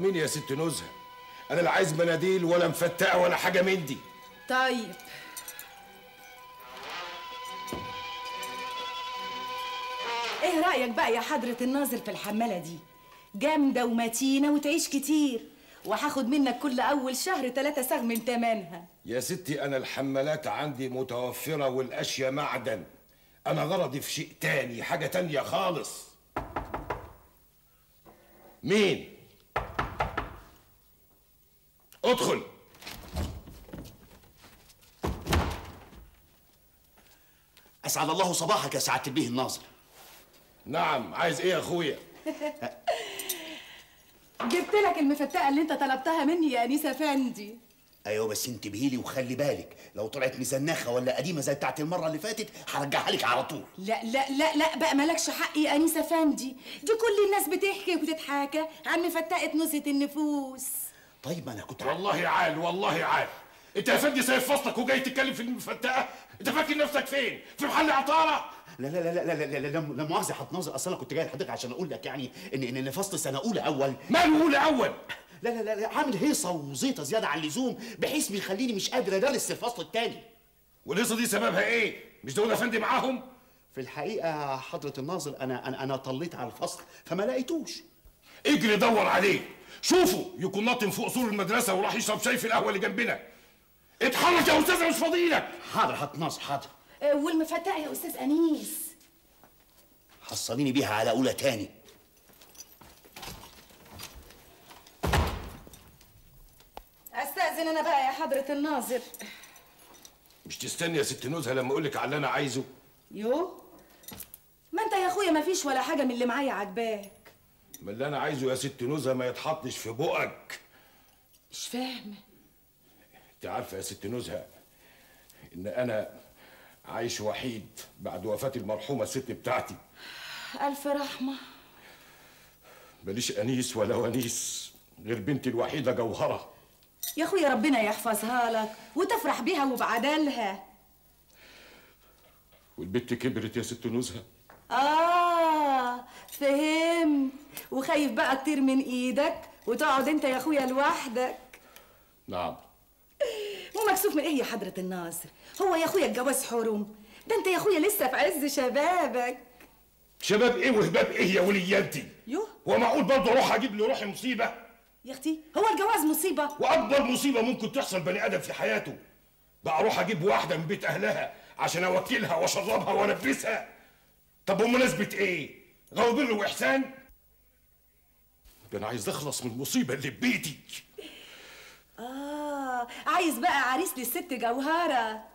مين يا ست نزهه انا لا عايز مناديل ولا مفتقه ولا حاجه من دي طيب ايه رأيك بقى يا حضرة الناظر في الحمالة دي جامدة ومتينة وتعيش كتير وهاخد منك كل أول شهر تلاتة سغ من تمنها يا ستي انا الحمالات عندي متوفره والاشياء معدن انا غرضي في شيء تاني حاجه تانية خالص مين ادخل اسعد الله صباحك يا سعاده البيه الناظر نعم عايز ايه يا اخويا جبت لك المفتقة اللي انت طلبتها مني يا أنيسة فندي ايوه بس انتبهي لي وخلي بالك لو طلعت مزنخه ولا قديمه زي بتاعت المره اللي فاتت هرجعها لك على طول لا لا لا لا بقى مالكش حق يا أنيسة فندي دي كل الناس بتحكي وتتحاكى عن مفتقة نزهة النفوس طيب ما انا كنت والله عال والله عال انت يا فندي سايب فصلك وجاي تتكلم في المفتقه انت فاكر نفسك فين في محل عطاره لا لا لا لا لا لا لا لا لا مؤاخذه يا حضرة ناظر اصل انا كنت جاي لحضرتك عشان اقول لك يعني ان ان إن فصل سنه اولى اول ماله اولى اول لا لا لا لا عامل هيصه وزيطه زياده عن اللزوم بحيث بيخليني مش قادر ادرس الفصل الثاني والقصه دي سببها ايه مش دول يا فندي معاهم في الحقيقه حضره الناظر انا انا انا طليت على الفصل فما لقيتوش اجري دور عليه شوفوا يكون ناطن فوق سور المدرسه وراح يشرب شاي في القهوه اللي جنبنا اتحرك يا استاذ مش فاضيلك حاضر حضرة ناظر حاضر آه، والمفتقة يا أستاذ أنيس حصليني بيها على اولى تاني أستأذن أنا بقى يا حضرة الناظر مش تستني يا ست نزهه لما اقول لك على اللي انا عايزه يو ما انت يا اخويا ما فيش ولا حاجه من اللي معايا عاجباك ما اللي انا عايزه يا ست نزهه ما يتحطش في بقك مش فاهمه انت عارفه يا ست نزهه ان انا عايش وحيد بعد وفاه المرحومه الست بتاعتي الف رحمه ماليش انيس ولا ونيس غير بنتي الوحيده جوهره يا اخويا ربنا يحفظها لك وتفرح بيها وبعدلها والبت كبرت يا ست نزهه اه فهمت وخايف بقى تطير من ايدك وتقعد انت يا اخويا لوحدك نعم ومكسوف من ايه يا حضره الناصر هو يا اخويا الجواز حرم ده انت يا اخويا لسه في عز شبابك شباب ايه وهباب ايه يا ولياتي يوه هو معقول برضه اروح اجيب لي روحي مصيبه يا اختي هو الجواز مصيبه واكبر مصيبه ممكن تحصل بني ادم في حياته بقى اروح اجيب واحده من بيت اهلها عشان اوكلها واشربها والبسها طب بمناسبه ايه غاوي بر واحسان ده انا عايز اخلص من المصيبه اللي في بيتي اه عايز بقى عريس للست جوهره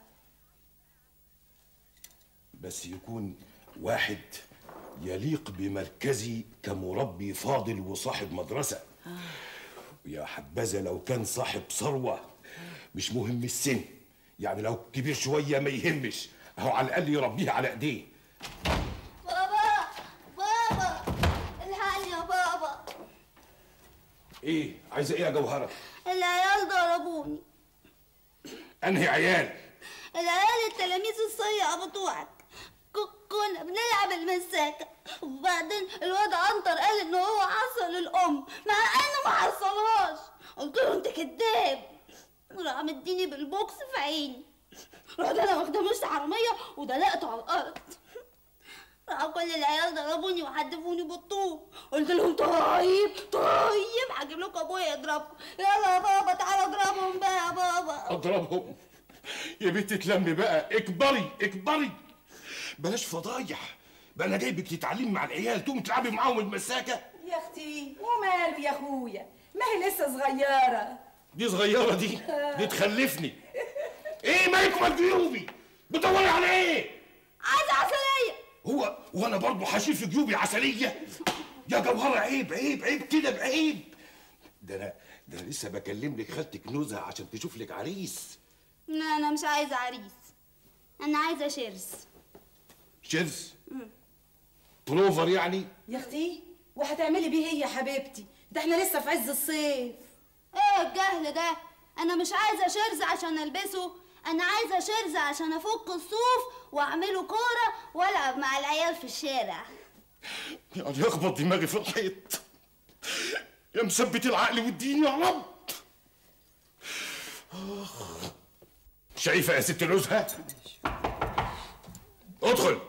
بس يكون واحد يليق بمركزي كمربي فاضل وصاحب مدرسه يا حبذا لو كان صاحب ثروه مش مهم السن يعني لو كبير شويه ما يهمش اهو على الاقل يربيه على ايديه بابا بابا الحقني يا بابا ايه عايزه ايه يا جوهره العيال ضربوني انهي عيال العيال التلاميذ الصيع بتوعك ك- كنا بنلعب المساكة وبعدين الواد عنتر قال ان هو عصر الام مع انه ما عصرهاش قلت له انت كداب راح مديني بالبوكس في عيني رحت انا واخده مش حراميه ودلقته على الارض راحوا كل العيال ضربوني وحدفوني بالطوب قلت لهم طيب طيب هجيب لكم ابويا يضربكم يلا يا بابا تعالوا اضربهم بقى يا بابا اضربهم يا بنتي تلمي بقى اكبري اكبري بلاش فضايح بقى انا جايبك تتعلمي مع العيال تقومي تلعبي معاهم المساكه يا اختي وماله يا اخويا ما هي لسه صغيره دي صغيره دي دي تخلفني ايه مالكم يا جيوبي بتدوري على ايه عايزه عسليه هو وانا برضه هشيل في جيوبي عسليه يا جوهره عيب عيب عيب كده بعيب ده انا ده انا لسه بكلم لك خالتك نزهه عشان تشوف لك عريس لا انا مش عايزه عريس انا عايزه شرس شرس بلوفر يعني يا اختي وهتعملي بيه ايه يا حبيبتي ده احنا لسه في عز الصيف ايه الجهل ده انا مش عايزه شرز عشان البسه انا عايزه شرز عشان افك الصوف واعمله كوره والعب مع العيال في الشارع يعني يخبط دماغي في الحيط يا مثبت العقل والدين يا رب آخ. شايفه يا ست نزهه ادخل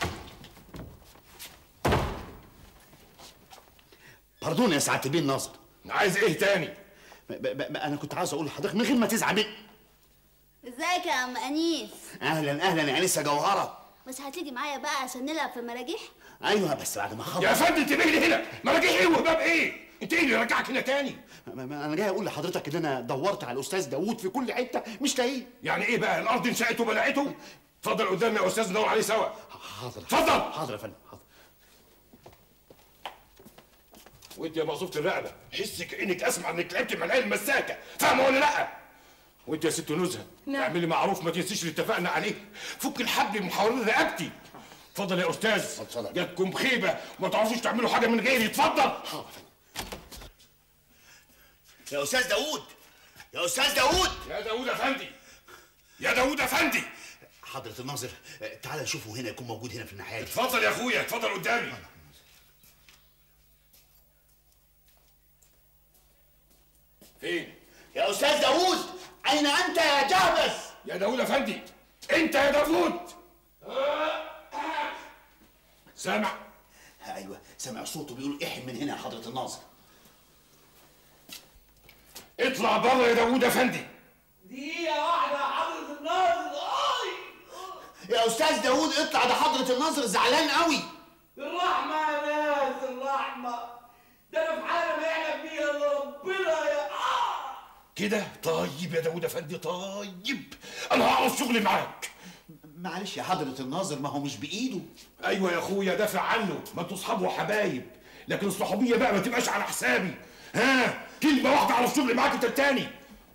باردون يا سعاده بيه الناظر عايز ايه تاني ب- ب- ب- انا كنت عاوز اقول لحضرتك من غير ما تزعل مني ازيك يا عم انيس اهلا اهلا يا انسه جوهره مش هتيجي معايا بقى عشان نلعب في المراجيح ايوه بس بعد ما يا اخلص فندم انت لي هنا مراجيح ايه وهباب ايه انت ايه اللي رجعك هنا تاني ما- ما- انا جاي اقول لحضرتك ان انا دورت على الاستاذ داوود في كل حته مش لاقيه يعني ايه بقى الارض انشأت وبلعته اتفضل قدامي يا استاذ ندور عليه سوا حاضر اتفضل حاضر يا فندم حاضر وانت يا مقصوفة الرقبة حس كأنك اسمع انك لعبت مع العيال المساكة فاهمة ولا لا؟ وانت يا ست نزهة نعم. اعملي معروف ما تنسيش اللي اتفقنا عليه فك الحبل من حوالين رقبتي اتفضل يا استاذ اتفضل. جاتكم خيبة وما تعرفوش تعملوا حاجة من غيري اتفضل يا استاذ داوود يا استاذ داوود يا داوود افندي يا داوود افندي حضرة الناظر آه، تعالى شوفه هنا يكون موجود هنا في الناحية دي اتفضل يا اخويا اتفضل قدامي فين؟ يا استاذ داوود اين انت يا جهبذ يا داوود افندي انت يا داوود سامع ايوه سامع صوته بيقول احن من هنا يا حضرة الناظر اطلع بره يا داوود افندي دقيقة واحدة يا حضرة الناظر آي يا استاذ داوود اطلع ده حضرة الناظر زعلان قوي الرحمة يا ناس الرحمة ده أنا في حالة ما يعلم بيها إلا ربنا يا آه كده طيب يا داوود افندي طيب انا هعرف شغلي معاك معلش يا حضرة الناظر ما هو مش بايده ايوه يا اخويا دافع عنه ما انتوا اصحاب وحبايب لكن الصحوبيه بقى ما تبقاش على حسابي ها كلمه واحده اعرف شغلي معاك انت التاني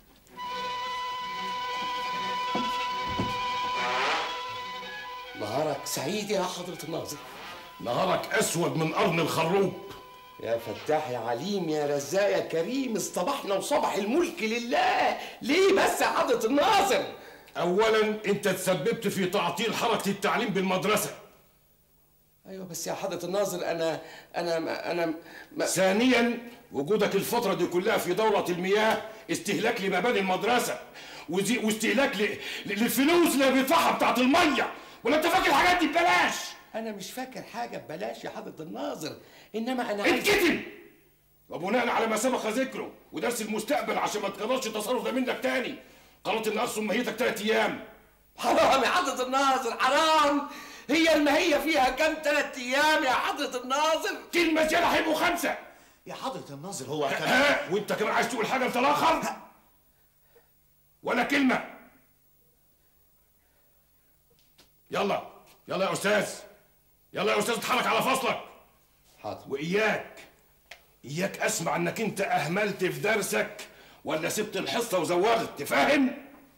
نهارك سعيد يا حضرة الناظر نهارك اسود من قرن الخروب يا فتاح يا عليم يا رزاق يا كريم اصطبحنا وصبح الملك لله ليه بس يا حضرة الناظر اولا انت تسببت في تعطيل حركه التعليم بالمدرسه ايوه بس يا حضرة الناظر انا انا انا ما ثانيا وجودك الفترة دي كلها في دورة المياه استهلاك لمباني المدرسة وزي واستهلاك ل... ل- للفلوس اللي بيدفعها بتاعت المية ولا انت فاكر الحاجات دي ببلاش انا مش فاكر حاجة ببلاش يا حضرة الناظر انما انا عايز اتكتم وبناء على ما سبق ذكره ودرس المستقبل عشان ما تكررش التصرف ده منك تاني قررت ان ارسم مهيتك ثلاث ايام حرام يا حضرة الناظر حرام هي المهية فيها كام ثلاث ايام يا حضرة الناظر كلمة زيادة هيبقوا خمسة يا حضرة الناظر هو كمان ها وانت كمان عايز تقول حاجة انت الاخر ولا كلمة يلا يلا يا استاذ يلا يا استاذ اتحرك على فصلك حاضر واياك اياك اسمع انك انت اهملت في درسك ولا سبت الحصه وزوغت تفهم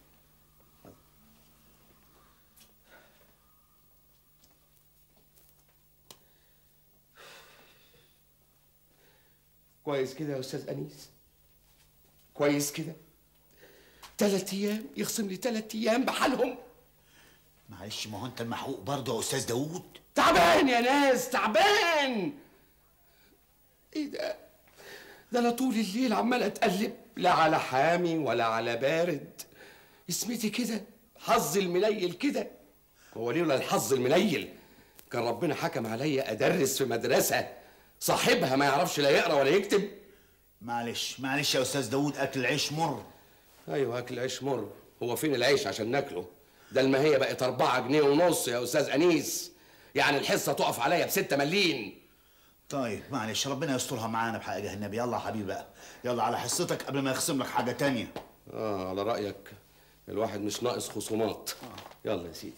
كويس كده يا استاذ انيس كويس كده ثلاث ايام يخصم لي ثلاث ايام بحالهم معلش ما هو انت المحقوق برضه يا استاذ داوود تعبان يا ناس تعبان ايه ده ده انا طول الليل عمال اتقلب لا على حامي ولا على بارد اسمتي كده حظ المنيل كده هو لولا الحظ المنيل كان ربنا حكم عليا ادرس في مدرسه صاحبها ما يعرفش لا يقرا ولا يكتب معلش معلش يا استاذ داوود اكل العيش مر ايوه اكل عيش مر هو فين العيش عشان ناكله ده الماهيه بقت أربعة جنيه ونص يا استاذ انيس يعني الحصه تقف عليا بستة مليم طيب معلش ربنا يسترها معانا بحق جهنم يلا يا حبيبي بقى يلا على حصتك قبل ما يخصم لك حاجه تانية اه على رايك الواحد مش ناقص خصومات يلا يا سيدي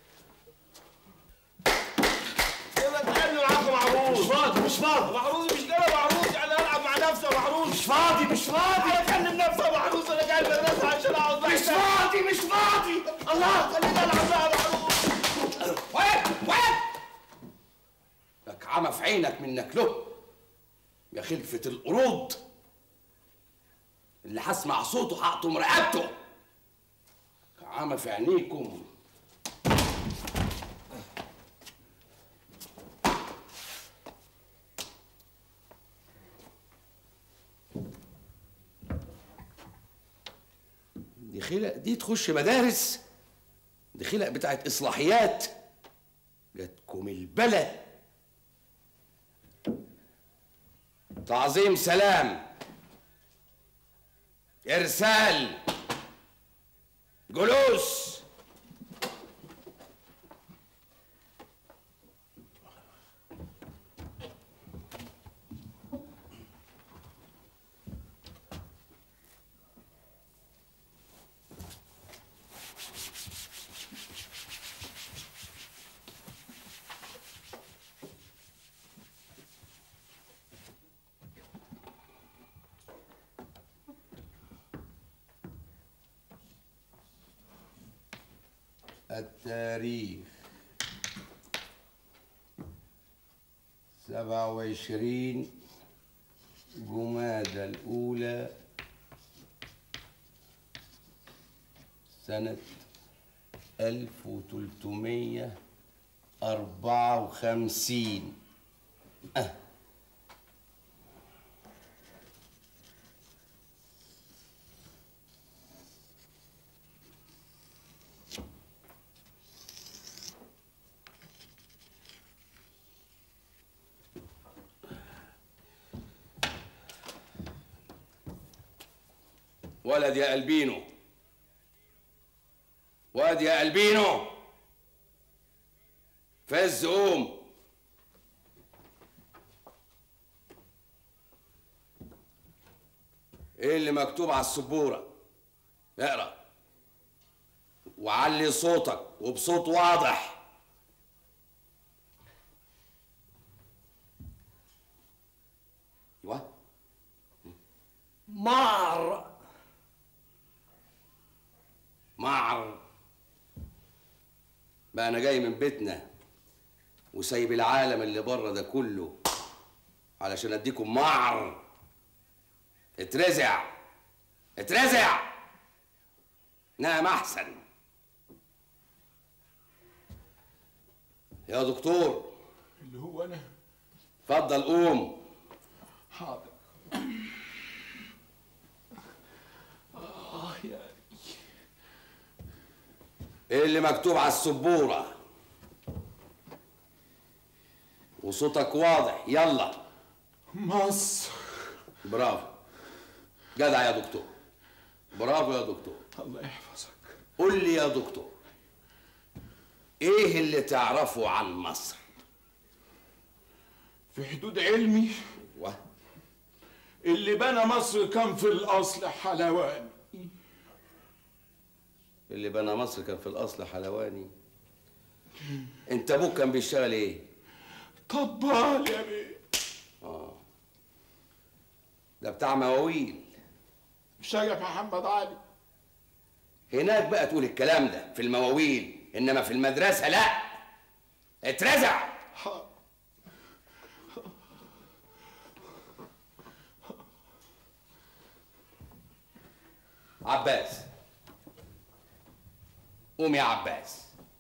يلا اتقابلوا معاكم عروس مش فاضي مش فاضي محروس مش جاي محروس يعني العب مع نفسي يا محروس مش فاضي مش فاضي اكلم نفسي يا محروس انا جاي المدرسه عشان اقعد مش فاضي مش فاضي الله خليني العب بقى يا محروس وين وين لك عمى في عينك منك له يا خلفة القرود اللي هسمع صوته هقطم رقبته عمى في عينيكم دي خلق دي تخش مدارس دي خلق بتاعت اصلاحيات جاتكم البلا تعظيم سلام ارسال جلوس التاريخ سبعة وعشرين جمادى الأولى سنة ألف وتلتمية أربعة وخمسين أه. ولد يا البينو واد يا البينو فز قوم ايه اللي مكتوب على السبوره اقرا وعلي صوتك وبصوت واضح ايوه مار معر بقى انا جاي من بيتنا وسايب العالم اللي بره ده كله علشان اديكم معر اترزع اترزع نعم احسن يا دكتور اللي هو انا اتفضل قوم حاضر اه يا ايه اللي مكتوب على السبوره وصوتك واضح يلا مصر برافو جدع يا دكتور برافو يا دكتور الله يحفظك قول لي يا دكتور ايه اللي تعرفه عن مصر في حدود علمي و اللي بنى مصر كان في الاصل حلواني اللي بنى مصر كان في الاصل حلواني انت ابوك كان بيشتغل ايه طبال يا بيه ده بتاع مواويل شجف محمد علي هناك بقى تقول الكلام ده في المواويل انما في المدرسه لا اترزع حاضر عباس قوم يا عباس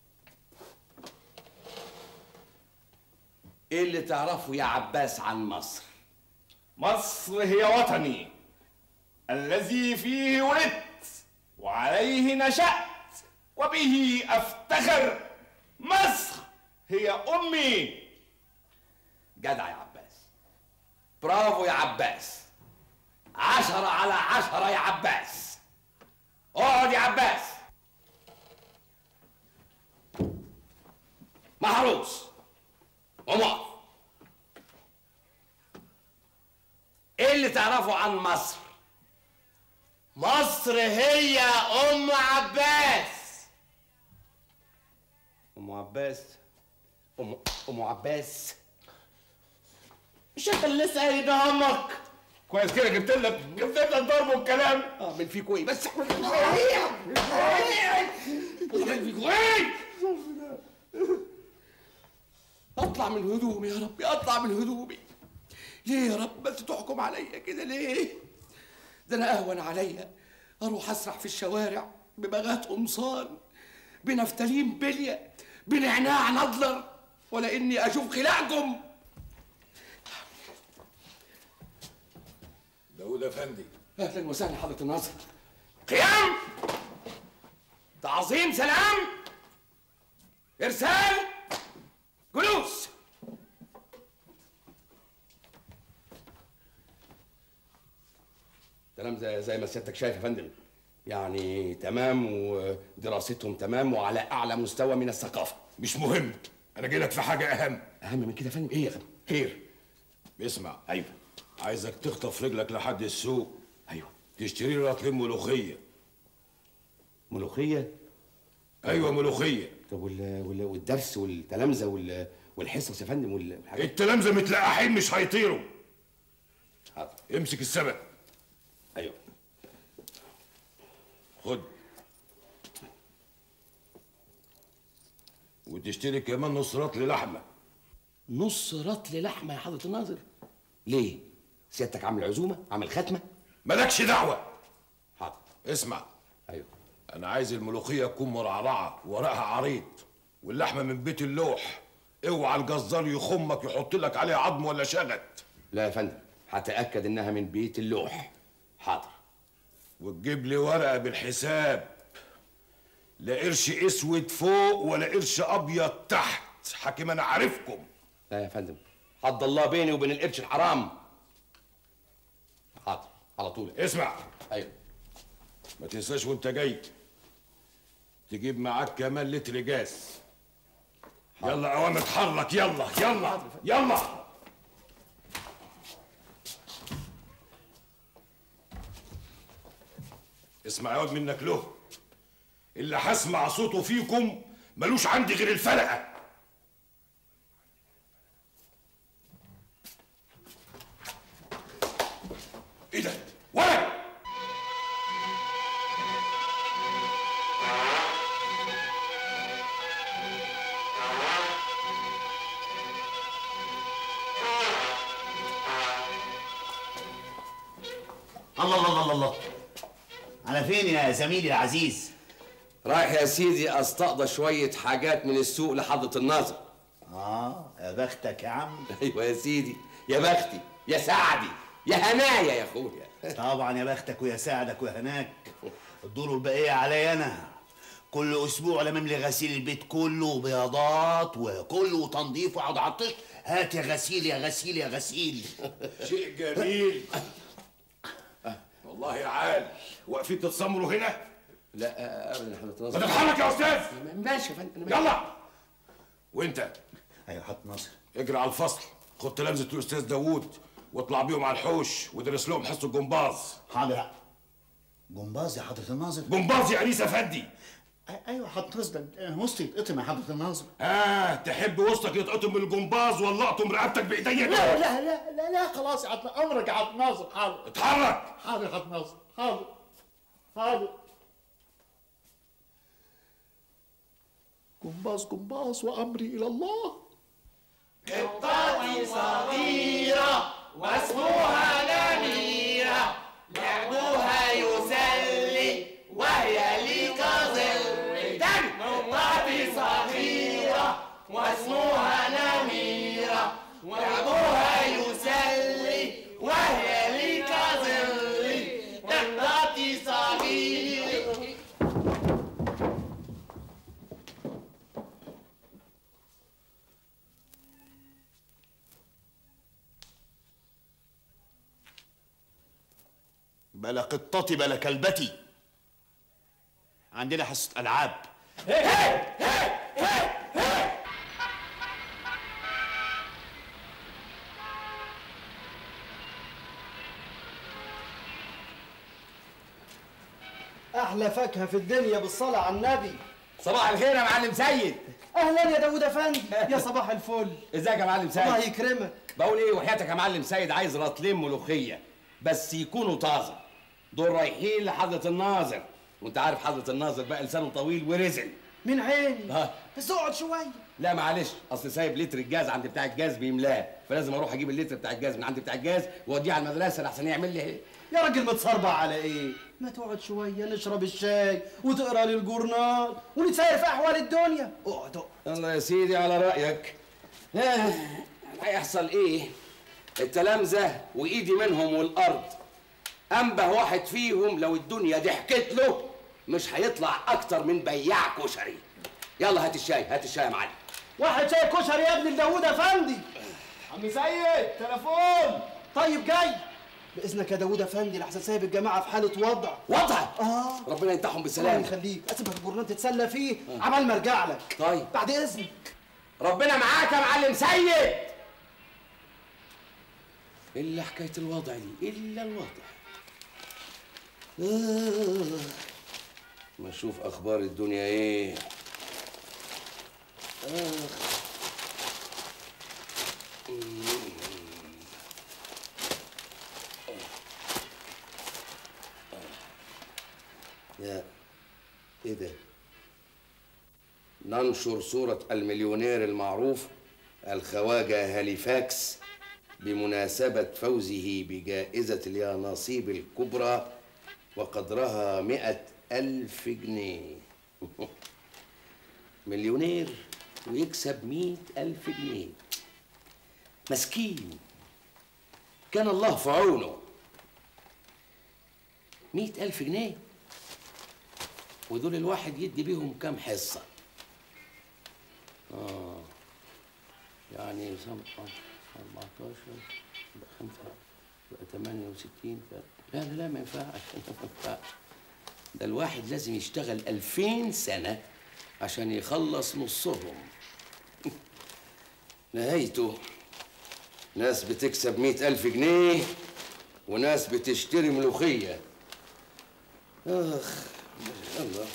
ايه اللي تعرفه يا عباس عن مصر مصر هي وطني الذي فيه ولدت وعليه نشأت وبه أفتخر مصر هي أمي جدع يا عباس برافو يا عباس عشرة على عشرة يا عباس اقعد يا عباس محروس قوم اقف ايه اللي تعرفه عن مصر مصر هي أم عباس ام عباس ام ام عباس مش أنت اللي لسه قايل ده أمك كويس كده جبت لك جبت لك ضرب والكلام اعمل فيكوا ايه بس اعمل فيكوا ايه اعمل فيكوا ايه اطلع من هدومي يا ربي اطلع من هدومي ليه يا رب بس تحكم عليا كده ليه ده انا اهون عليا اروح اسرح في الشوارع ببغات قمصان بنفتالين بليه بنعناع نضلر ولا اني اشوف خلاقكم داود افندي اهلا وسهلا حضره الناصر قيام تعظيم سلام ارسال جلوس كلام زي, زي ما سيادتك شايف يا فندم يعني تمام ودراستهم تمام وعلى اعلى مستوى من الثقافه مش مهم انا جاي لك في حاجه اهم اهم من كده يا فندم ايه يا فندم خير اسمع ايوه عايزك تخطف رجلك لحد السوق ايوه تشتري لي رطلين ملوخيه ملوخيه ايوه ملوخيه طب وال... وال... والدرس والتلامذه وال... والحصص يا فندم وال- والحاجات التلامذه متلقحين مش هيطيروا حاضر امسك السبق ايوه خد وتشتري كمان نص رطل لحمه نص رطل لحمه يا حضره الناظر ليه سيادتك عامل عزومه عامل ختمه مالكش دعوه حاضر اسمع ايوه انا عايز الملوخيه تكون مرعرعه ورقها عريض واللحمه من بيت اللوح اوعى الجزار يخمك يحط لك عليها عظم ولا شغل لا يا فندم هتاكد انها من بيت اللوح حاضر وتجيب لي ورقه بالحساب لا قرش اسود فوق ولا قرش ابيض تحت حاكم انا عارفكم لا يا فندم حد الله بيني وبين القرش الحرام حاضر على طول اسمع ايوه ما تنساش وانت جاي تجيب معاك كمان لتر جاز يلا اوام اتحرك يلا يلا يلا اسمع يا واد منك له اللي هسمع صوته فيكم ملوش عندي غير الفلقه ايه ده ولد الله الله الله الله على فين يا زميلي العزيز رايح يا سيدي استقضى شويه حاجات من السوق لحضره الناظر اه يا بختك يا عم ايوه يا سيدي يا بختي يا سعدي يا هنايا يا اخويا طبعا يا بختك ويا سعدك ويا هناك الدور البقية عليا انا كل اسبوع لمم لي غسيل البيت كله بياضات وكله تنظيف واقعد عطش هات يا غسيل يا غسيل يا غسيل شيء جميل والله يا عال واقفين تتسمروا هنا لا ابدا يا حضره ما الناظر تتحرك يا استاذ ماشي يا فندم أنا ماشي. يلا وانت ايوه حط ناصر اجري على الفصل خد تلامذة الاستاذ داوود واطلع بيهم على الحوش ودرس لهم حصه الجمباز حاضر جمباز يا حضرة الناظر جمباز يا انيس افندي أ- ايوه حط ناصر وسطي يتقطم يا حضرة الناظر اه تحب وسطك يتقطم من الجمباز ولا اقطم رقبتك بايديا لا لا لا لا لا خلاص يا حضرة امرك يا حضرة الناظر حاضر اتحرك حاضر يا حضرة الناظر حاضر حاضر جمباز جمباز وامري الى الله بلا قطتي بلا كلبتي عندنا حصة ألعاب احلى فاكهه في الدنيا بالصلاه على النبي صباح الخير يا معلم سيد اهلا يا داوود افندي يا صباح الفل ازيك يا معلم سيد الله يكرمك بقول ايه وحياتك يا معلم سيد عايز رطلين ملوخيه بس يكونوا طازه دول رايحين لحضره الناظر وانت عارف حضره الناظر بقى لسانه طويل ورزل من عيني ها بس اقعد شويه لا معلش اصل سايب لتر الجاز عند بتاع الجاز بيملاه فلازم اروح اجيب اللتر بتاع الجاز من عند بتاع الجاز واوديه على المدرسه لحسن يعمل لي ايه يا راجل متصربع على ايه ما تقعد شويه نشرب الشاي وتقرا لي الجورنال ونتساير في احوال الدنيا اقعد اقعد الله يا سيدي على رايك آه، هيحصل ايه التلامذه وايدي منهم والارض انبه واحد فيهم لو الدنيا ضحكت له مش هيطلع اكتر من بياع كشري يلا هات الشاي هات الشاي يا معلم واحد شاي كشري يا ابن الداوود افندي عم سيد تليفون طيب جاي باذنك يا داوود افندي لحسن سايب الجماعه في حاله وضع وضع اه ربنا ينتحهم الله بالسلامه يخليك اسيبك الجورنال تتسلى فيه عمال ما ارجع لك طيب بعد اذنك ربنا معاك يا معلم سيد الا حكايه الوضع دي الا الوضع آه. ما اشوف اخبار الدنيا ايه آه. يا ايه ده ننشر صورة المليونير المعروف الخواجة هاليفاكس بمناسبة فوزه بجائزة اليانصيب الكبرى وقدرها مئة ألف جنيه مليونير ويكسب مئة ألف جنيه مسكين كان الله في عونه مئة ألف جنيه ودول الواحد يدي بيهم كام حصة آه يعني سم... آه، 14 يبقى 5 يبقى 68 لا لا لا ما ينفعش ما ينفعش ده الواحد لازم يشتغل 2000 سنة عشان يخلص نصهم نهايته ناس بتكسب مئة ألف جنيه وناس بتشتري ملوخية آخ الله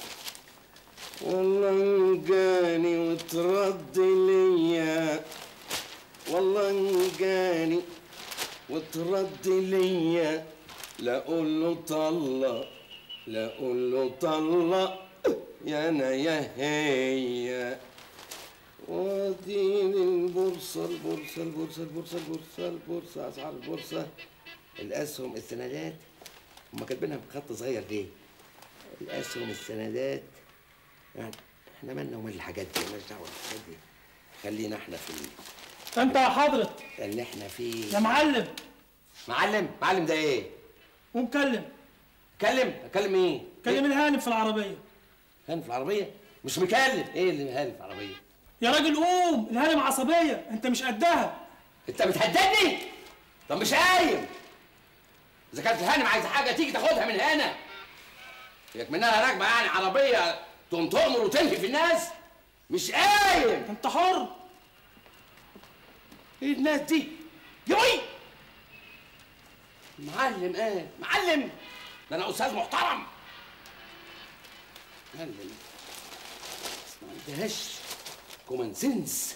والله جاني وترد ليا والله جاني وترد ليا لا اقول له طلق لا اقول له طلق يا انا يا هي ودي البورصة البورصة البورصة البورصة البورصة البورصة أسعار البورصة الأسهم السندات هما كاتبينها بخط صغير ليه؟ الأسهم السندات يعني احنا مالنا ومال الحاجات دي مالناش دعوة بالحاجات دي خلينا احنا في ال- انت يا حضرة اللي احنا فيه يا معلم معلم معلم ده ايه؟ ومكلم كلم اكلم مين؟ كلم الهانم في العربية هاني في العربية؟ مش مكلم ايه اللي هاني في العربية؟ يا راجل قوم الهانم عصبية انت مش قدها انت بتهددني؟ طب مش قايم اذا كانت الهانم عايزه حاجه تيجي تاخدها من هنا ياك منها راكبه يعني عربيه تقوم تؤمر وتنهي في الناس مش قايم انت حر ايه الناس دي يوي معلم ايه معلم ده انا استاذ محترم معلم بس ما عندهاش كومن سنس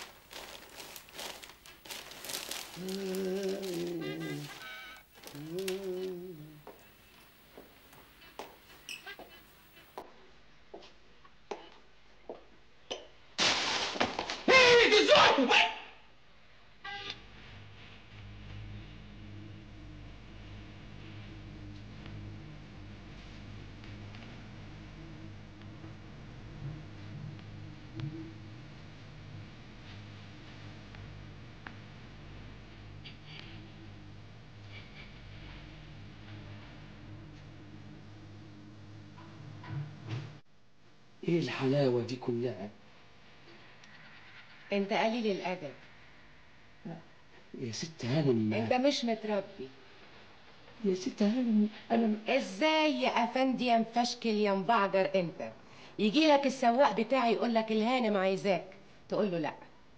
ايه دي زوج ايه الحلاوه دي كلها انت قليل الادب يا ست هانم انت مش متربي يا ست هانم انا ازاي يا افندي يا مفشكل يا مبعجر انت يجي لك السواق بتاعي يقول لك الهانم عايزاك تقول له لا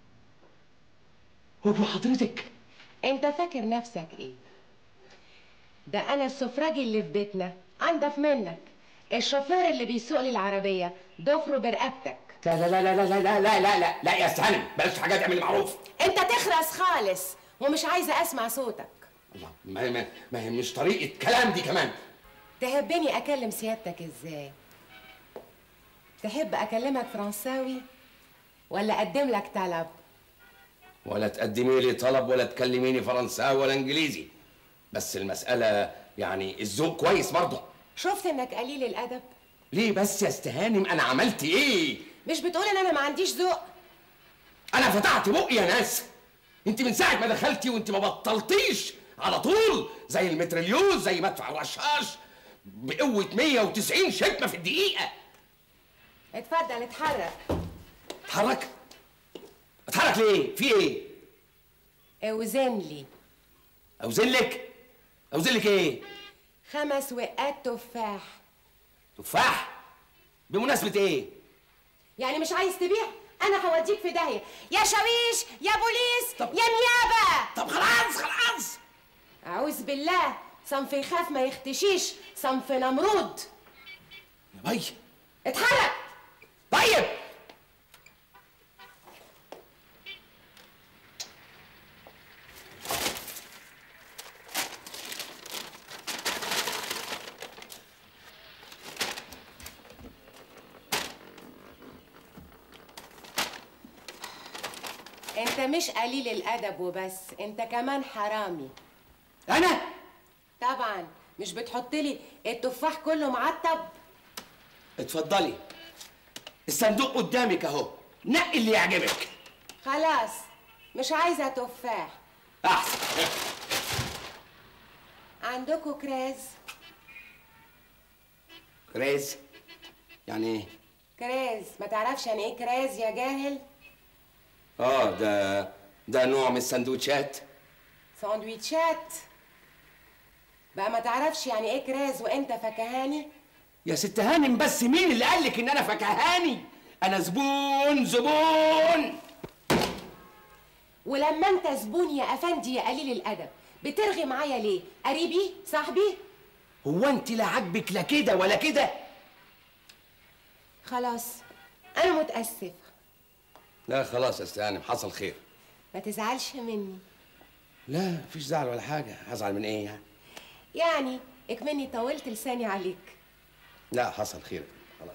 هو حضرتك انت فاكر نفسك ايه ده انا السفراجي اللي في بيتنا انضف منك الشوفير اللي بيسوق لي العربيه ضفره برقبتك لا لا لا لا لا لا لا لا لا لا يا ست هانم بلاش حاجات اعمل معروف انت تخرس خالص ومش عايزه اسمع صوتك الله ما ما ما هي مش طريقه كلام دي كمان تحبني اكلم سيادتك ازاي تحب اكلمك فرنساوي ولا اقدم لك طلب ولا تقدمي لي طلب ولا تكلميني فرنساوي ولا انجليزي بس المساله يعني الذوق كويس برضه شفت انك قليل الادب ليه بس يا ست هانم انا عملت ايه مش بتقول ان انا ما عنديش ذوق انا فتحت بقي يا ناس انت من ساعه ما دخلتي وانت ما بطلتيش على طول زي المتريليوز زي مدفع الرشاش بقوه 190 شتمه في الدقيقه اتفضل اتحرك اتحرك اتحرك ليه في ايه اوزن لي اوزن لك اوزن لك ايه خمس وقات تفاح تفاح بمناسبه ايه يعني مش عايز تبيع انا هوديك في داهيه يا شاويش يا بوليس يا نيابه طب خلاص خلاص اعوذ بالله صنف يخاف ما يختشيش صنف نمرود يا بي اتحرك طيب انت مش قليل الادب وبس انت كمان حرامي انا طبعا مش بتحط لي التفاح كله معطب اتفضلي الصندوق قدامك اهو نقي اللي يعجبك خلاص مش عايزه تفاح احسن عندكوا كراز كريز يعني ايه كراز ما تعرفش يعني ايه كراز يا جاهل اه ده ده نوع من السندوتشات ساندويتشات بقى ما تعرفش يعني ايه كراز وانت فكهاني يا ست هانم بس مين اللي قال لك ان انا فكهاني انا زبون زبون ولما انت زبون يا افندي يا قليل الادب بترغي معايا ليه قريبي صاحبي هو انت لا عاجبك لا كده ولا كده خلاص انا متاسفه لا خلاص يا ست هانم حصل خير ما تزعلش مني لا مفيش زعل ولا حاجه هزعل من ايه يعني يعني اكمني طولت لساني عليك لا حصل خير خلاص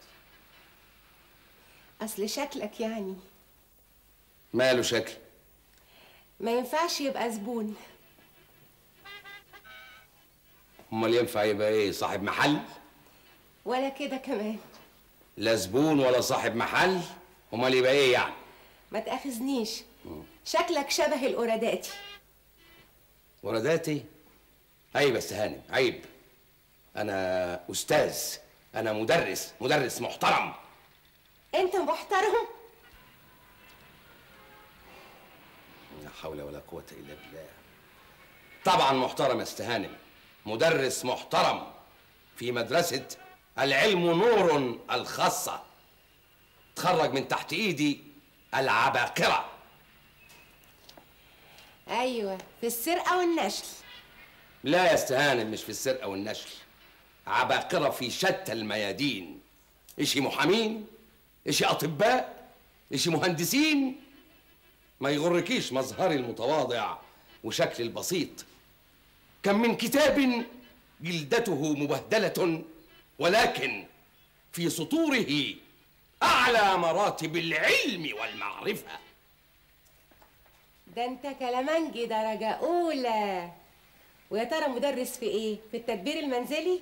اصل شكلك يعني ماله شكل ما ينفعش يبقى زبون امال ينفع يبقى ايه صاحب محل ولا كده كمان لا زبون ولا صاحب محل امال يبقى ايه يعني ما تاخذنيش شكلك شبه القراداتي ورداتي عيب يا ست هانم عيب انا استاذ انا مدرس مدرس محترم انت محترم لا حول ولا قوة إلا بالله طبعا محترم يا ست هانم مدرس محترم في مدرسة العلم نور الخاصة تخرج من تحت إيدي العباقرة ايوه في السرقه والنشل لا يا ست هانم مش في السرقة والنشل عباقرة في شتى الميادين إشي محامين إشي أطباء إشي مهندسين ما يغركيش مظهري المتواضع وشكلي البسيط كم من كتاب جلدته مبهدلة ولكن في سطوره أعلى مراتب العلم والمعرفة ده انت كلامنجي درجه اولى ويا ترى مدرس في ايه في التدبير المنزلي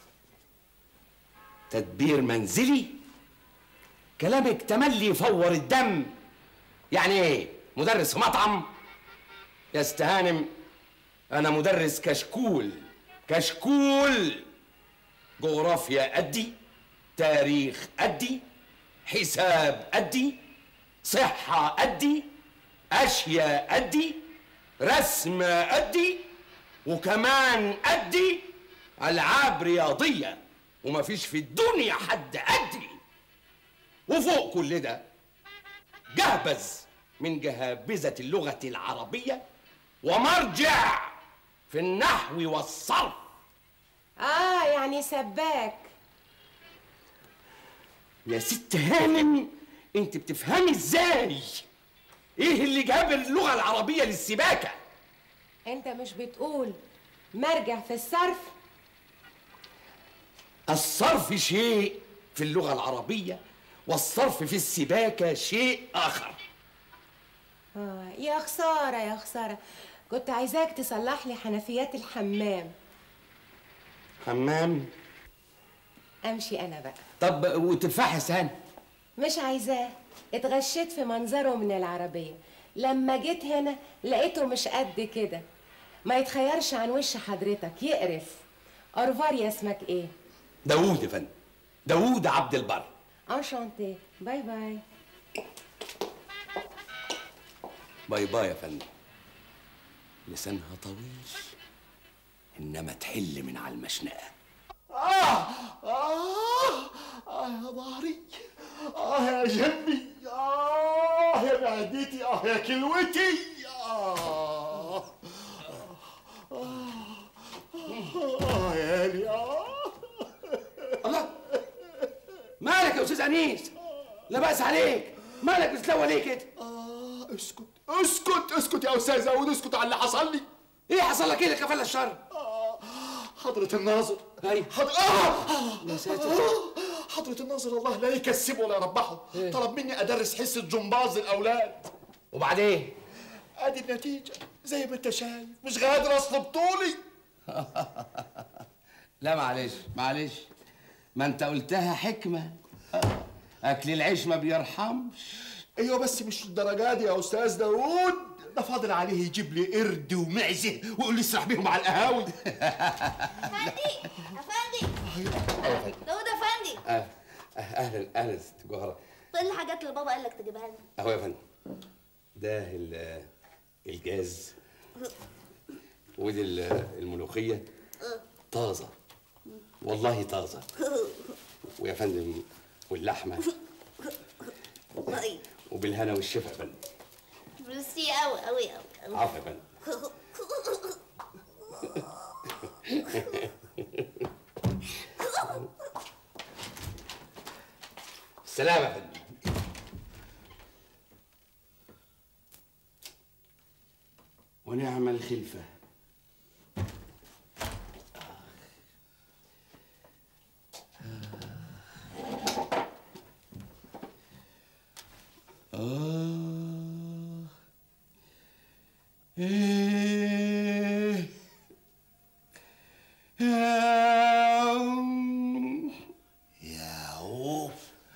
تدبير منزلي كلامك تملي يفور الدم يعني ايه مدرس في مطعم يا ست هانم انا مدرس كشكول كشكول جغرافيا ادي تاريخ ادي حساب ادي صحه ادي اشياء ادي رسم ادي وكمان ادي العاب رياضيه ومفيش في الدنيا حد ادري وفوق كل ده جهبذ من جهابذة اللغة العربية ومرجع في النحو والصرف اه يعني سباك يا ست هانم انت بتفهمي ازاي ايه اللي جاب اللغة العربية للسباكة انت مش بتقول مرجع في الصرف الصرف شيء في اللغة العربية والصرف في السباكة شيء آخر آه يا خسارة يا خسارة كنت عايزاك تصلح لي حنفيات الحمام حمام امشي انا بقى طب وتفاح يا سهان مش عايزاه اتغشيت في منظره من العربية لما جيت هنا لقيته مش قد كده ما يتخيرش عن وش حضرتك يقرف اورفار اسمك ايه داوود يا فندم داوود عبد البر انشانتي باي باي باي باي يا فندم لسانها طويل انما تحل من على المشنقه آه آه آه يا ظهري آه يا جنبي آه يا معدتي آه يا كلوتي آه آه آه يا لي آه الله مالك يا استاذ انيس لا بأس عليك مالك بتتلوى ليه كده آه اسكت اسكت اسكت يا أستاذ داوود اسكت على اللي حصل لي ايه حصل لك ايه يا كفاله الشر آه حضرة الناظر ايوه حضر... آه يا ساتر آه حضرة الناظر الله لا يكسبه ولا يربحه طلب مني أدرس حصة جمباز للأولاد وبعدين ادي النتيجة زي ما انت شايف مش قادر اصلب طولي لا معلش معلش ما انت قلتها حكمه اكل العيش ما بيرحمش ايوه بس مش الدرجة دي يا استاذ داوود ده فاضل عليه يجيب لي قرد ومعزة ويقول لي اسرح بيهم على القهاوي افندي افندي داود افندي آه. آه، اهلا اهلا ست جوهره ايه الحاجات اللي بابا قال لك تجيبها لنا اهو يا فندم ده ال- الجاز ودي ال- الملوخيه طازه والله طازه ويا فندم واللحمه طيب وبالهنا والشفا يا فندم ميرسي قوي قوي قوي عفوا يا فندم السلام يا فندم ونعم الخلفة آه إيه آم. يا اوف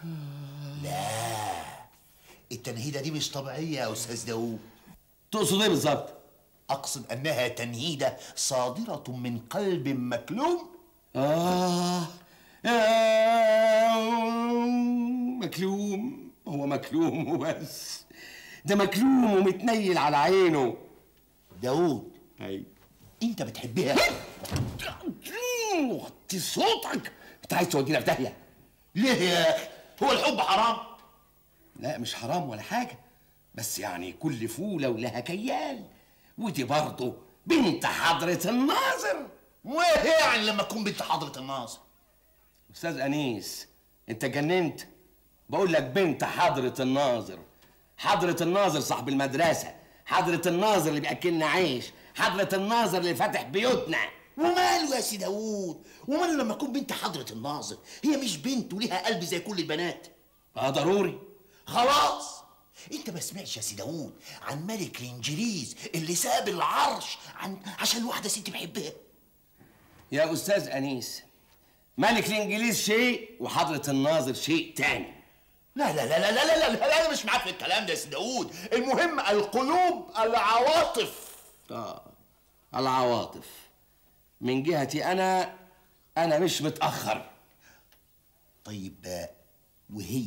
لا التنهيدة دي مش طبيعية يا أستاذ داوود تقصد ايه بالظبط؟ أقصد أنها تنهيدة صادرة من قلب مكلوم آه آم. مكلوم هو مكلوم وبس ده مكلوم ومتنيل على عينه داوود أي أنت بتحبها وطي صوتك انت عايز تودينا في داهيه ليه يا أخي هو الحب حرام لا مش حرام ولا حاجه بس يعني كل فوله ولها كيال ودي برضه بنت حضره الناظر وايه يعني لما تكون بنت حضرة الناظر استاذ انيس انت جننت بقول لك بنت حضره الناظر حضره الناظر صاحب المدرسه حضره الناظر اللي بياكلنا عيش حضره الناظر اللي فاتح بيوتنا وماله يا سي داوود وماله لما تكون بنت حضرة الناظر هي مش بنت وليها قلب زي كل البنات اه ضروري خلاص انت ما سمعتش يا سي داوود عن ملك الانجليز اللي ساب العرش عن عشان واحده ست بيحبها يا استاذ انيس ملك الانجليز شيء وحضره الناظر شيء تاني لا لا لا لا لا لا لا, لا انا مش معاك في الكلام ده يا سي داوود المهم القلوب العواطف اه العواطف من جهتي انا انا مش متاخر طيب آه، وهي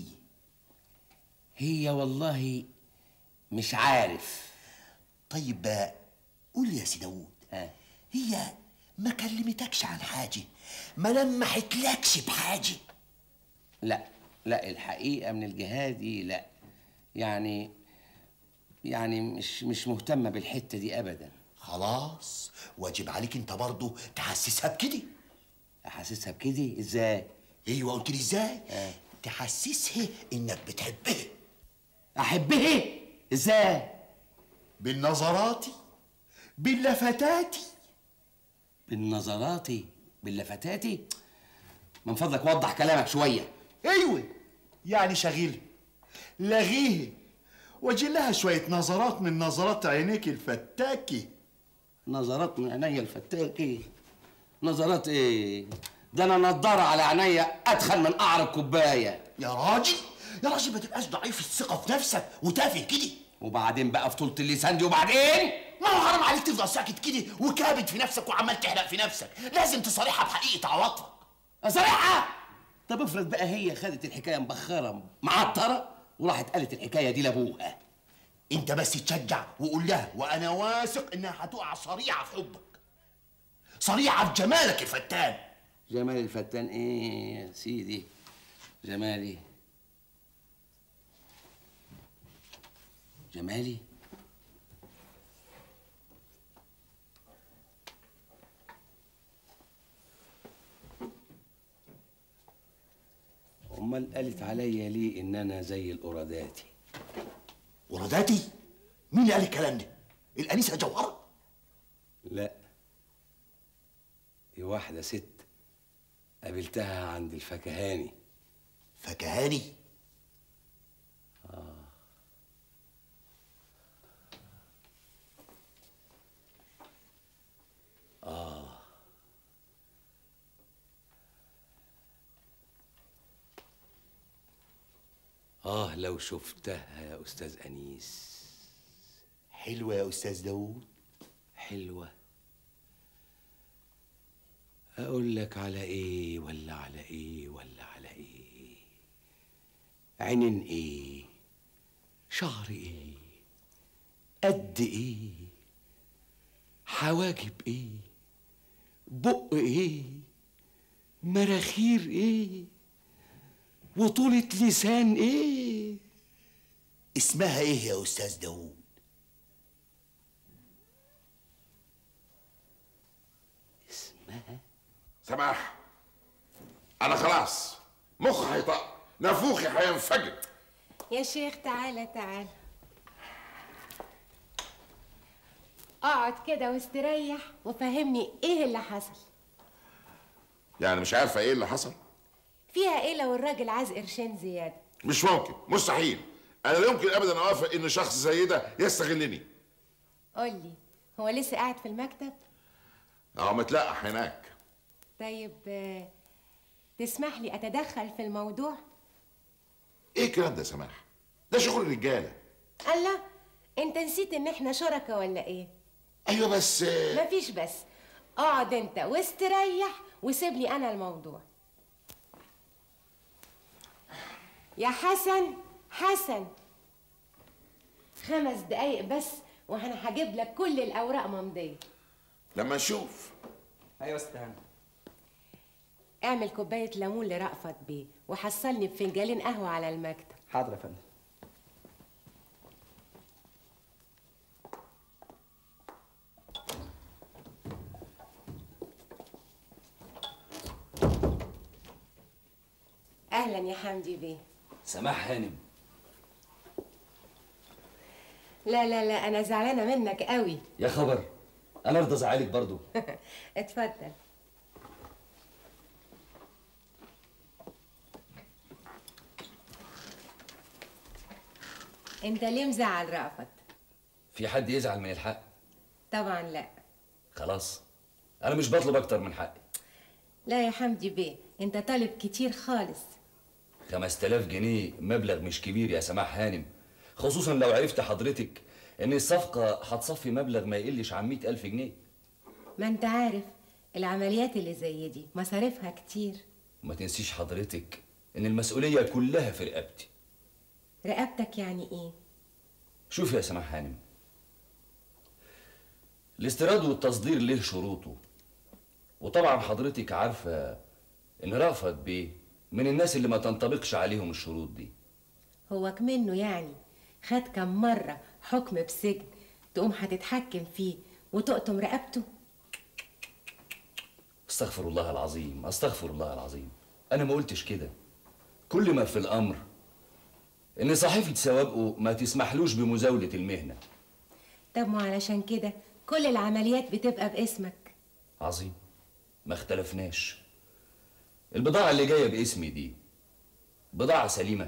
هي والله مش عارف طيب آه، قول لي يا سي داوود آه. هي ما كلمتكش عن حاجه ما لمحتلكش بحاجه لا لا الحقيقه من الجهه دي لا يعني يعني مش مش مهتمه بالحته دي ابدا خلاص واجب عليك انت برضه تحسسها بكده احسسها بكده ازاي ايوه قلت لي ازاي تحسسها انك بتحبها احبها ازاي بالنظرات باللفتات بالنظرات باللفتات من فضلك وضح كلامك شويه ايوه يعني شغيلها لغيه واجي لها شوية نظرات من نظرات عينيك الفتاكي نظرات من عينيا الفتاكي نظرات ايه ده انا نضاره على عينيا ادخل من قعر الكوبايه يا راجل يا راجل ما تبقاش ضعيف الثقة في نفسك وتافه كده وبعدين بقى فطولة اللسان دي وبعدين ما هو حرام عليك تفضل ساكت كده وكابت في نفسك وعمال تحرق في نفسك لازم تصارحها بحقيقه عواطفك أصريحها طب افرض بقى هي خدت الحكايه مبخره معطره وراحت قالت الحكايه دي لابوها انت بس تشجع وقول لها وانا واثق انها هتقع صريعه في حبك صريعه في جمالك الفتان جمال الفتان ايه يا سيدي جمالي جمالي امال قالت عليا ليه ان انا زي القراداتي وراداتي مين اللي قال الكلام ده الانسه جوهره لا دي واحده ست قابلتها عند الفكهاني فكهاني آه آه لو شفتها يا أستاذ أنيس حلوه يا استاذ داوود حلوة أقول لك على إيه ولا على إيه ولا على إيه عينين إيه شعر إيه قد إيه حواجب إيه بق إيه مراخير إيه وطولة لسان إيه اسمها ايه يا استاذ داوود اسمها سماح انا خلاص مخي هيطق نافوخي هينفجر يا شيخ تعالى تعالى اقعد كده واستريح وفهمني ايه اللي حصل يعني مش عارفه ايه اللي حصل فيها ايه لو الراجل عايز قرشين زياده مش ممكن مستحيل انا لا يمكن ابدا اوافق ان شخص زي ده يستغلني قولي هو لسه قاعد في المكتب اهو متلقح هناك طيب آه، تسمح لي اتدخل في الموضوع ايه الكلام ده يا سماح ده شغل الرجاله الله انت نسيت ان احنا شركة ولا ايه ايوه بس مفيش بس اقعد انت واستريح وسيب لي انا الموضوع يا حسن حسن خمس دقايق بس وانا هجيب لك كل الاوراق ممضيه لما نشوف ايوه استنى اعمل كوبايه ليمون لرأفت بيه وحصلني بفنجانين قهوه على المكتب حاضر يا فندم اهلا يا حمدي بيه سماح هانم لا لا لا انا زعلانه منك قوي يا خبر انا ارضى ازعلك برضو اتفضل انت ليه مزعل رأفت في حد يزعل من الحق طبعا لا خلاص انا مش بطلب اكتر من حقي لا يا حمدي بيه انت طالب كتير خالص 5000 جنيه مبلغ مش كبير يا سماح هانم خصوصا لو عرفت حضرتك ان الصفقة هتصفي مبلغ ما يقلش عن 100000 جنيه ما انت عارف العمليات اللي زي دي مصاريفها كتير وما تنسيش حضرتك ان المسؤولية كلها في رقبتي رقبتك يعني ايه شوف يا سماح هانم الاستيراد والتصدير له شروطه وطبعا حضرتك عارفة ان رأفت بيه من الناس اللي ما تنطبقش عليهم الشروط دي هو كمنه يعني خد كم مرة حكم بسجن تقوم هتتحكم فيه وتقطم رقبته استغفر الله العظيم استغفر الله العظيم انا ما قلتش كده كل ما في الامر ان صحيفة سوابقه ما تسمحلوش بمزاولة المهنة طب ما علشان كده كل العمليات بتبقى باسمك عظيم ما اختلفناش البضاعة اللي جاية باسمي دي بضاعة سليمة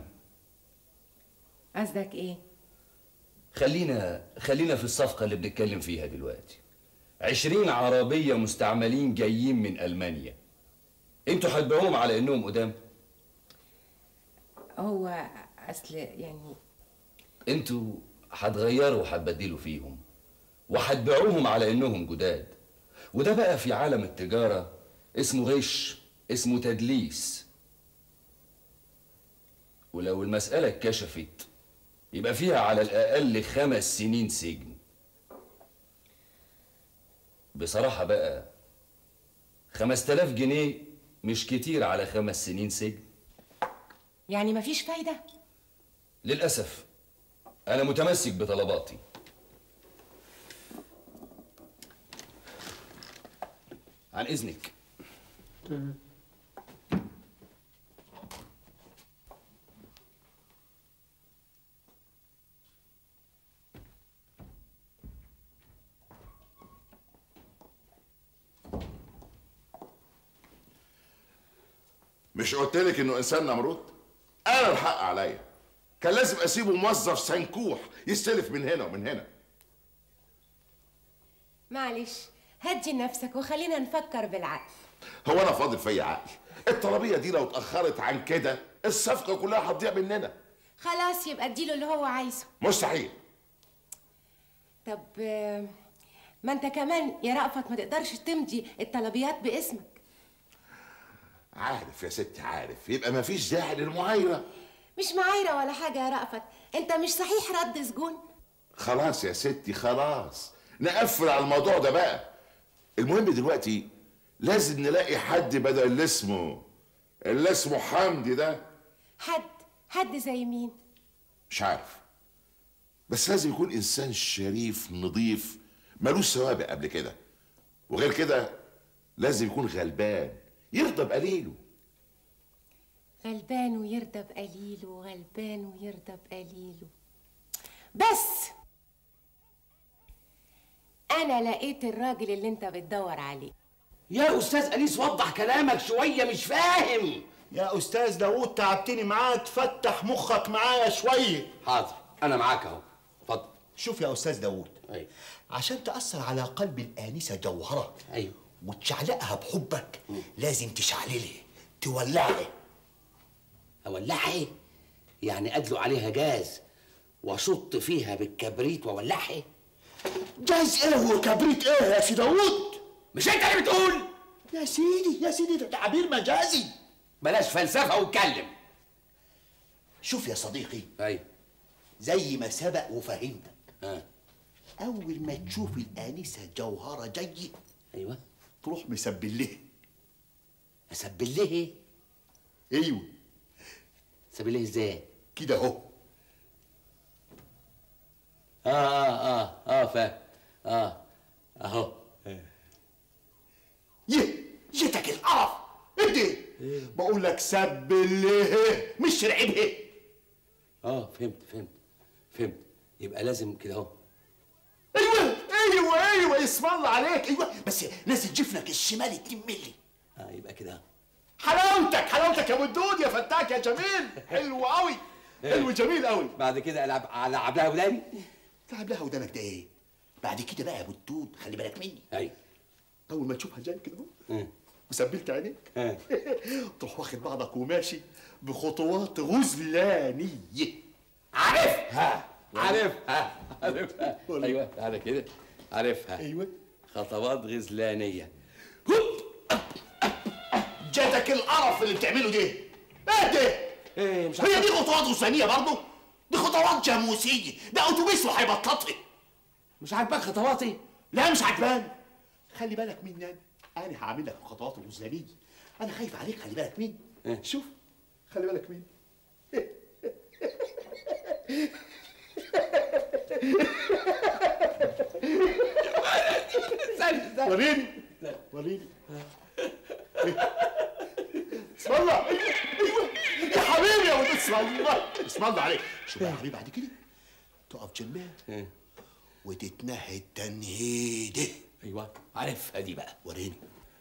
قصدك ايه خلينا خلينا في الصفقة اللي بنتكلم فيها دلوقتي عشرين عربية مستعملين جايين من ألمانيا انتوا هتبيعوهم على انهم قدام هو اصل يعني انتوا هتغيروا وهتبدلوا فيهم وهتبيعوهم على انهم جداد وده بقى في عالم التجارة اسمه غش اسمه تدليس ولو المسألة اتكشفت يبقى فيها على الأقل خمس سنين سجن بصراحة بقى خمس تلاف جنيه مش كتير على خمس سنين سجن يعني مفيش فايدة للأسف أنا متمسك بطلباتي عن إذنك مش قلت لك انه انسان نمرود انا الحق عليا كان لازم اسيبه موظف سنكوح يستلف من هنا ومن هنا معلش هدي نفسك وخلينا نفكر بالعقل هو انا فاضل فيا عقل الطلبيه دي لو اتاخرت عن كده الصفقه كلها هتضيع مننا خلاص يبقى اديله اللي هو عايزه مستحيل طب آه، ما انت كمان يا رأفت ما تقدرش تمضي الطلبيات باسمك عارف يا ستي عارف يبقى مفيش داعي للمعايره مش معايرة ولا حاجة يا رأفت انت مش صحيح رد سجون خلاص يا ستي خلاص نقفل على الموضوع ده بقى المهم دلوقتي لازم نلاقي حد بدل اللي اسمه اللي اسمه حمدي ده حد حد زي مين مش عارف بس لازم يكون انسان شريف نظيف ملوش سوابق قبل كده وغير كده لازم يكون غلبان يرضى بقليله غلبان ويرضى بقليله غلبان ويرضى بقليله بس انا لقيت الراجل اللي انت بتدور عليه يا استاذ انيس وضح كلامك شويه مش فاهم يا استاذ داوود تعبتني معاك تفتح مخك معايا شويه حاضر انا معاك اهو اتفضل شوف يا استاذ داوود ايوه عشان تاثر على قلب الانسه جوهره ايوه وتشعلقها بحبك لازم تشعللي تولعي اولعها يعني ادلق عليها جاز واشط فيها بالكبريت واولعها جاز ايه وكبريت ايه يا سي داوود مش انت اللي بتقول يا سيدي يا سيدي ده تعبير مجازي بلاش فلسفه واتكلم شوف يا صديقي ايوه زي ما سبق وفهمتك ها اول ما تشوف الانسه جوهره جاي ايوه تروح مسبل لها اسبل ليه ايوه اسبل ليه ازاي كده اهو اه اه اه اه فاهم اه اهو يه جيتك القرف اهدي بقول لك سبل لها مش رعبها اه فهمت فهمت فهمت يبقى لازم كده اهو ايوه ايوه ايوه اسم الله عليك ايوه بس نازل جفنك الشمال 2 مللي اه يبقى كده اهو حلاوتك حلاوتك يا مدود يا فتاك يا جميل حلو قوي حلو جميل قوي بعد كده العب العب لها وداني تعب لها ودانك ده ايه بعد كده بقى يا مدود خلي بالك مني ايوه اول ما تشوفها جاي كده اهو اه وسبلت عينيك اه تروح واخد بعضك وماشي بخطوات غزلانيه عارفها عارفها عارفها ايوه تعالى كده عارفها ايوه خطوات غزلانيه جاتك القرف اللي بتعمله ده ايه ده ايه مش هي دي خطوات غزلانيه برضه دي خطوات جاموسيه ده اتوبيس وهيبططها مش عاجباك خطواتي لا مش عجبان خلي بالك مني انا انا هعمل لك خطوات الغزلانيه انا خايف عليك خلي بالك مني إيه؟ شوف خلي بالك مني استنى استنى وريني وريني اسم الله ايوه ايوه يا حبيبي يا ولد اسم الله اسم الله عليك شوف بقى يا حبيبي بعد كده تقف جنبها إيه؟ وتتنهد تنهيده ايوه عارفها دي بقى وريني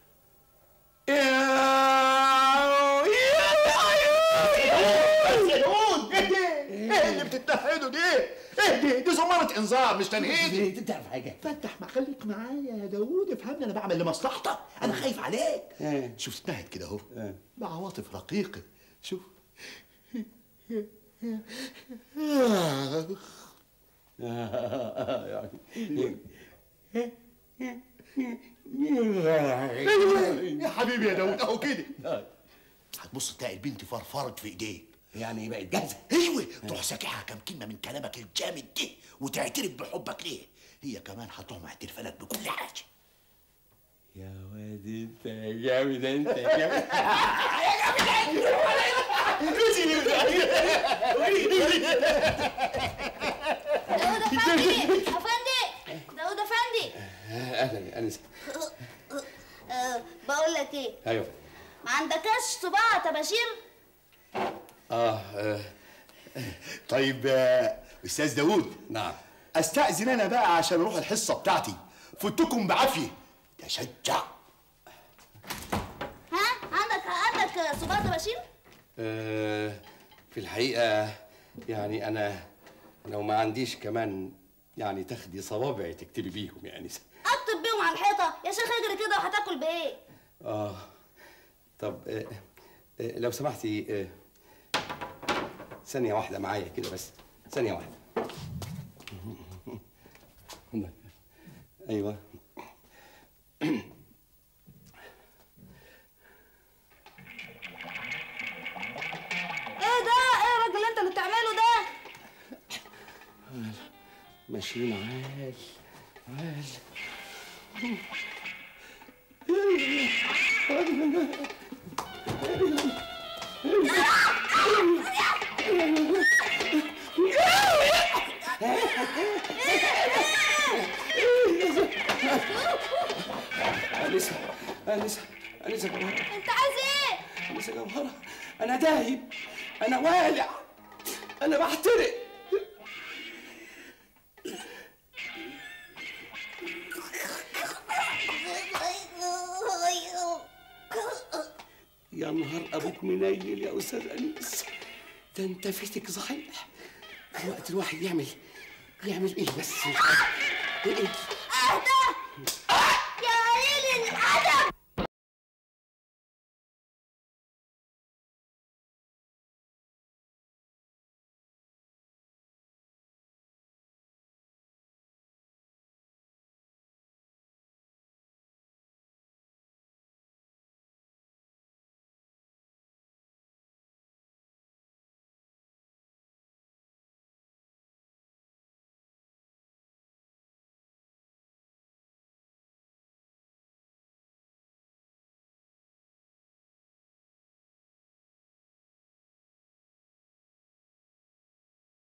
ايه اللي بتتنهدوا دي؟ ايه دي؟ دي زمارة انذار مش تنهيد انت تعرف حاجه فتح ما خليك معايا يا داوود افهمني انا بعمل لمصلحتك انا خايف عليك إيه. شوف تتنهد كده اهو إيه. بعواطف رقيقة شوف يعني يا حبيبي يا داود اهو كده هتبص تلاقي البنت فرفرت في ايديك يعني بقت جاهزه ايوه تروح ساكعها كام كلمه من كلامك الجامد ده وتعترف بحبك ليه هي كمان هتروح معترفه لك بكل حاجه يا واد انت يا جامد انت يا جامد داود افندي افندي داود افندي اهلا انسه أه بقول لك ايه ايوه ما عندكش صباع طباشير اه آه، طيب آه، استاذ داود نعم استاذن انا بقى عشان اروح الحصه بتاعتي فتكم بعافيه تشجع ها عندك عندك صباع طباشير آه، في الحقيقه يعني انا لو ما عنديش كمان يعني تاخدي صوابعي تكتبي بيهم يعني اكتب بيهم على الحيطه يا شيخ اجري كده وهتاكل بايه اه طب آه آه لو سمحتي آه ثانية واحدة معايا كده بس ثانية واحدة أيوه ايه ده ايه يا راجل اللي انت اللي بتعمله ده ماشيين عال عال أنسة أنسة أنسة جوهرة انت عايز ايه أنسة جوهرة أنا دايب أنا والع أنا بحترق يا نهار ابوك منيل يا استاذ انيس ده انت فيتك صحيح الوقت الواحد يعمل يعمل ايه بس مش عارف. ايه ايه اهدى